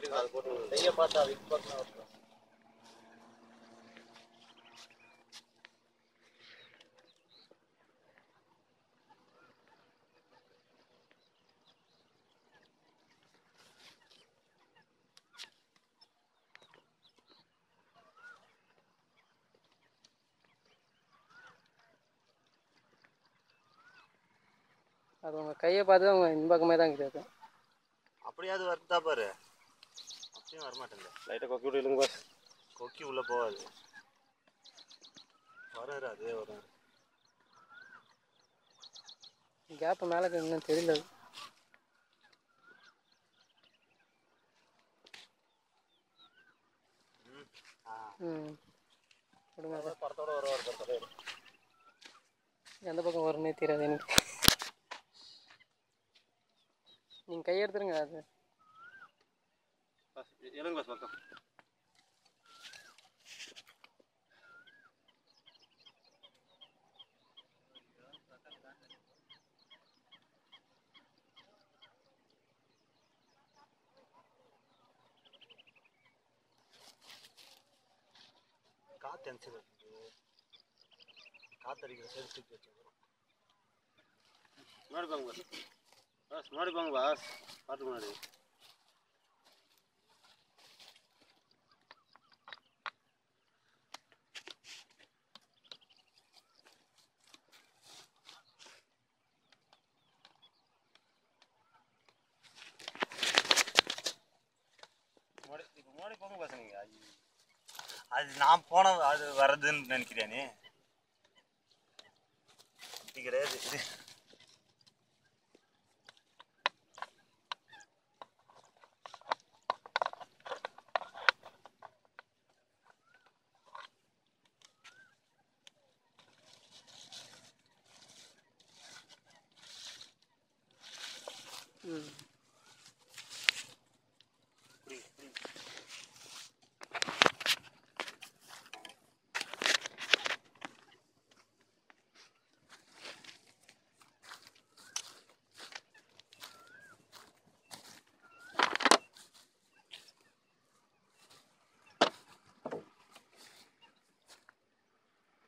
சொல்லிருக்கேன் அது போட்டு கையை பார்த்தா விக் பார்த்தா அது உங்கள் கையை பார்த்து தான் உங்கள் இந்த பக்கமே தான் கிடையாது அப்படியாவது வருதா பாரு அப்படியும் வரமாட்டேங்குது லைட்டாக கொக்கி விட்டு இழுங்க பாஸ் கொக்கி உள்ள போகாது வராரு அதே வரும் கேப்பு மேலே இன்னும் தெரியல அது. ம் கொடுங்க சார் படத்தோட வர ஒரு படத்தோட எந்த பக்கம் வரும்னே தெரியாது எனக்கு நீங்கள் கை எடுத்துருங்க அது பாஸ் எழுங்க பாஸ் பக்கம் காத்து அனுப்பிச்சு காத்தடிக்கிற சைடு தூக்கி வச்சுக்கிறோம் முன்னாடி போங்க பாஸ் பாஸ் முன்னாடி போங்க பாஸ் பார்த்து முன்னாடி முன்னாடி இப்போ முன்னாடி போங்க பாஸ் நீங்கள் ஐயோ அது நான் போன அது வர்றதுன்னு நினைக்கிறியா நீ அப்படி கிடையாது இது ம்